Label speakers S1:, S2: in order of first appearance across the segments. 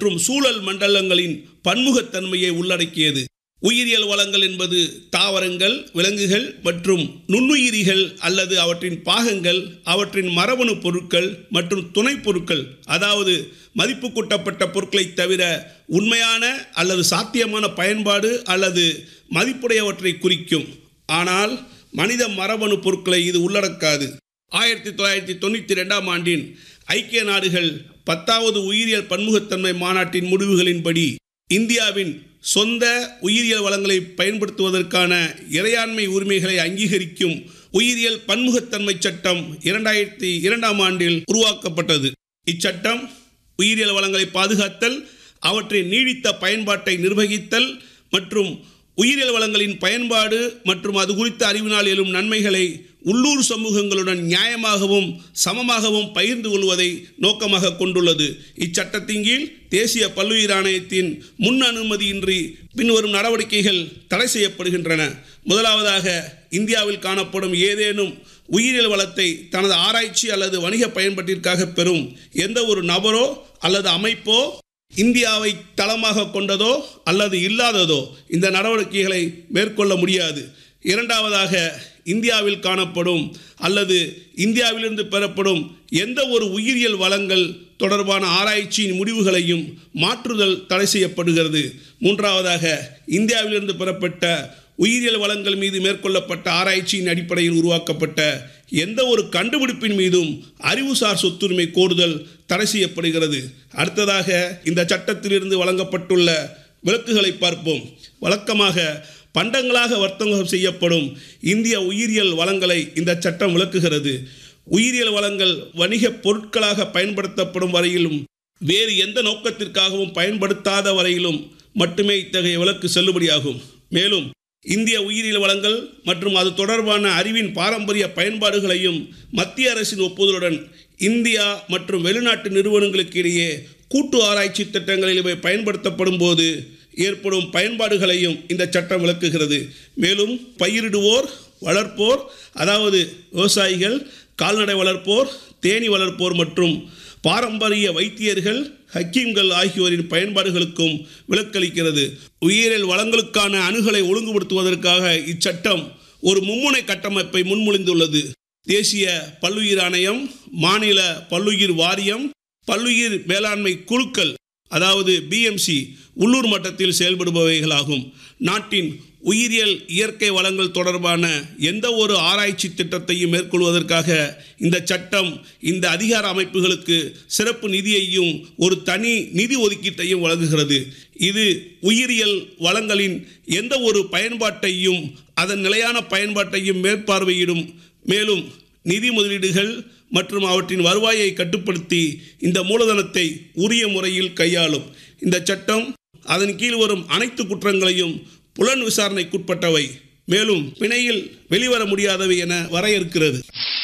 S1: மற்றும் சூழல் மண்டலங்களின் பன்முகத்தன்மையை உள்ளடக்கியது உயிரியல் வளங்கள் என்பது தாவரங்கள் விலங்குகள் மற்றும் நுண்ணுயிரிகள் அல்லது அவற்றின் பாகங்கள் அவற்றின் மரபணு பொருட்கள் மற்றும் துணைப் பொருட்கள் அதாவது மதிப்பு கூட்டப்பட்ட பொருட்களை தவிர உண்மையான அல்லது சாத்தியமான பயன்பாடு அல்லது மதிப்புடையவற்றை குறிக்கும் ஆனால் மனித மரபணு பொருட்களை இது உள்ளடக்காது ஆயிரத்தி தொள்ளாயிரத்தி தொண்ணூற்றி ரெண்டாம் ஆண்டின் ஐக்கிய நாடுகள் பத்தாவது உயிரியல் பன்முகத்தன்மை மாநாட்டின் முடிவுகளின்படி இந்தியாவின் சொந்த உயிரியல் வளங்களை பயன்படுத்துவதற்கான இறையாண்மை உரிமைகளை அங்கீகரிக்கும் உயிரியல் பன்முகத்தன்மை சட்டம் இரண்டாயிரத்தி இரண்டாம் ஆண்டில் உருவாக்கப்பட்டது இச்சட்டம் உயிரியல் வளங்களை பாதுகாத்தல் அவற்றின் நீடித்த பயன்பாட்டை நிர்வகித்தல் மற்றும் உயிரியல் வளங்களின் பயன்பாடு மற்றும் அது குறித்த அறிவினால் எழும் நன்மைகளை உள்ளூர் சமூகங்களுடன் நியாயமாகவும் சமமாகவும் பகிர்ந்து கொள்வதை நோக்கமாக கொண்டுள்ளது இச்சட்டத்தின் கீழ் தேசிய பல்லுயிர் ஆணையத்தின் முன் அனுமதியின்றி பின்வரும் நடவடிக்கைகள் தடை செய்யப்படுகின்றன முதலாவதாக இந்தியாவில் காணப்படும் ஏதேனும் உயிரியல் வளத்தை தனது ஆராய்ச்சி அல்லது வணிக பயன்பாட்டிற்காக பெறும் எந்த ஒரு நபரோ அல்லது அமைப்போ இந்தியாவை தளமாக கொண்டதோ அல்லது இல்லாததோ இந்த நடவடிக்கைகளை மேற்கொள்ள முடியாது இரண்டாவதாக இந்தியாவில் காணப்படும் அல்லது இந்தியாவிலிருந்து பெறப்படும் எந்த ஒரு உயிரியல் வளங்கள் தொடர்பான ஆராய்ச்சியின் முடிவுகளையும் மாற்றுதல் தடை செய்யப்படுகிறது மூன்றாவதாக இந்தியாவிலிருந்து பெறப்பட்ட உயிரியல் வளங்கள் மீது மேற்கொள்ளப்பட்ட ஆராய்ச்சியின் அடிப்படையில் உருவாக்கப்பட்ட எந்த ஒரு கண்டுபிடிப்பின் மீதும் அறிவுசார் சொத்துரிமை கோருதல் தடை செய்யப்படுகிறது அடுத்ததாக இந்த சட்டத்திலிருந்து வழங்கப்பட்டுள்ள விளக்குகளை பார்ப்போம் வழக்கமாக பண்டங்களாக வர்த்தகம் செய்யப்படும் இந்திய உயிரியல் வளங்களை இந்த சட்டம் விளக்குகிறது உயிரியல் வளங்கள் வணிக பொருட்களாக பயன்படுத்தப்படும் வரையிலும் வேறு எந்த நோக்கத்திற்காகவும் பயன்படுத்தாத வரையிலும் மட்டுமே இத்தகைய விலக்கு செல்லுபடியாகும் மேலும் இந்திய உயிரியல் வளங்கள் மற்றும் அது தொடர்பான அறிவின் பாரம்பரிய பயன்பாடுகளையும் மத்திய அரசின் ஒப்புதலுடன் இந்தியா மற்றும் வெளிநாட்டு நிறுவனங்களுக்கு இடையே கூட்டு ஆராய்ச்சி திட்டங்களில் இவை பயன்படுத்தப்படும் போது ஏற்படும் பயன்பாடுகளையும் இந்த சட்டம் விளக்குகிறது மேலும் பயிரிடுவோர் வளர்ப்போர் அதாவது விவசாயிகள் கால்நடை வளர்ப்போர் தேனி வளர்ப்போர் மற்றும் பாரம்பரிய வைத்தியர்கள் ஹக்கீம்கள் ஆகியோரின் பயன்பாடுகளுக்கும் விலக்களிக்கிறது உயிரியல் வளங்களுக்கான அணுகலை ஒழுங்குபடுத்துவதற்காக இச்சட்டம் ஒரு மும்முனை கட்டமைப்பை முன்மொழிந்துள்ளது தேசிய பல்லுயிர் ஆணையம் மாநில பல்லுயிர் வாரியம் பல்லுயிர் மேலாண்மை குழுக்கள் அதாவது பிஎம்சி உள்ளூர் மட்டத்தில் செயல்படுபவைகளாகும் நாட்டின் உயிரியல் இயற்கை வளங்கள் தொடர்பான எந்த ஒரு ஆராய்ச்சி திட்டத்தையும் மேற்கொள்வதற்காக இந்த சட்டம் இந்த அதிகார அமைப்புகளுக்கு சிறப்பு நிதியையும் ஒரு தனி நிதி ஒதுக்கீட்டையும் வழங்குகிறது இது உயிரியல் வளங்களின் எந்த ஒரு பயன்பாட்டையும் அதன் நிலையான பயன்பாட்டையும் மேற்பார்வையிடும் மேலும் நிதி முதலீடுகள் மற்றும் அவற்றின் வருவாயை கட்டுப்படுத்தி இந்த மூலதனத்தை உரிய முறையில் கையாளும் இந்த சட்டம் அதன் கீழ் வரும் அனைத்து குற்றங்களையும் புலன் விசாரணைக்குட்பட்டவை மேலும் பிணையில் வெளிவர முடியாதவை என வரையறுக்கிறது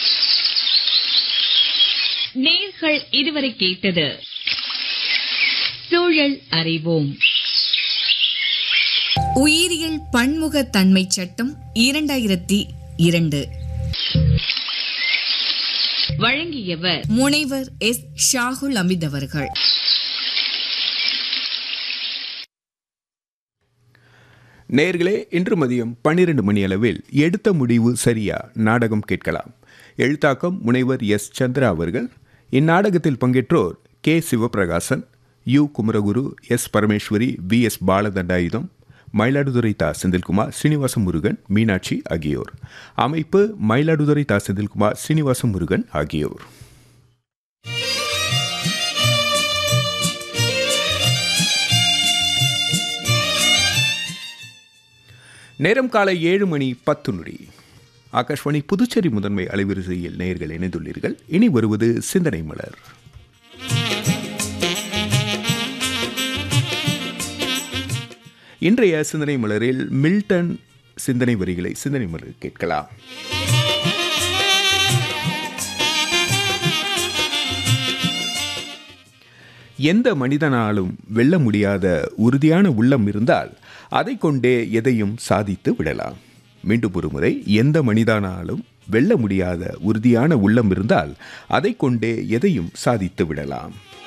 S2: நேர்கள் இதுவரை கேட்டது சூழல் அறிவோம்
S3: உயிரியல் பன்முகத்தன்மை சட்டம் இரண்டாயிரத்தி இரண்டு
S2: வழங்கியவர்
S3: முனைவர் எஸ் ஷாகுல் அமித் அவர்கள்
S4: நேர்களே இன்று மதியம் பன்னிரண்டு மணி அளவில் எடுத்த முடிவு சரியா நாடகம் கேட்கலாம் எழுத்தாக்கம் முனைவர் எஸ் சந்திரா அவர்கள் இந்நாடகத்தில் பங்கேற்றோர் K Sivaprakasan U Kumaraguru S Parameswari V S Balathandayutham Mayiladuthurai தா செந்தில்குமார் ஸ்ரீனிவாச முருகன் மீனாட்சி ஆகியோர் அமைப்பு மயிலாடுதுறை தா செந்தில்குமார் ஸ்ரீனிவாச முருகன் ஆகியோர் நேரம் காலை ஏழு மணி பத்து நொடி ஆகாஷ்வாணி புதுச்சேரி முதன்மை அலைவரிசையில் நேயர்கள் இணைந்துள்ளீர்கள் இனி வருவது சிந்தனை மலர் இன்றைய சிந்தனை மலரில் மில்டன் சிந்தனை வரிகளை சிந்தனை மலர் கேட்கலாம் எந்த மனிதனாலும் வெல்ல முடியாத உறுதியான உள்ளம் இருந்தால் அதை கொண்டே எதையும் சாதித்து விடலாம் மீண்டும் ஒரு முறை எந்த மனிதனாலும் வெல்ல முடியாத உறுதியான உள்ளம் இருந்தால் அதை கொண்டே எதையும் சாதித்து விடலாம்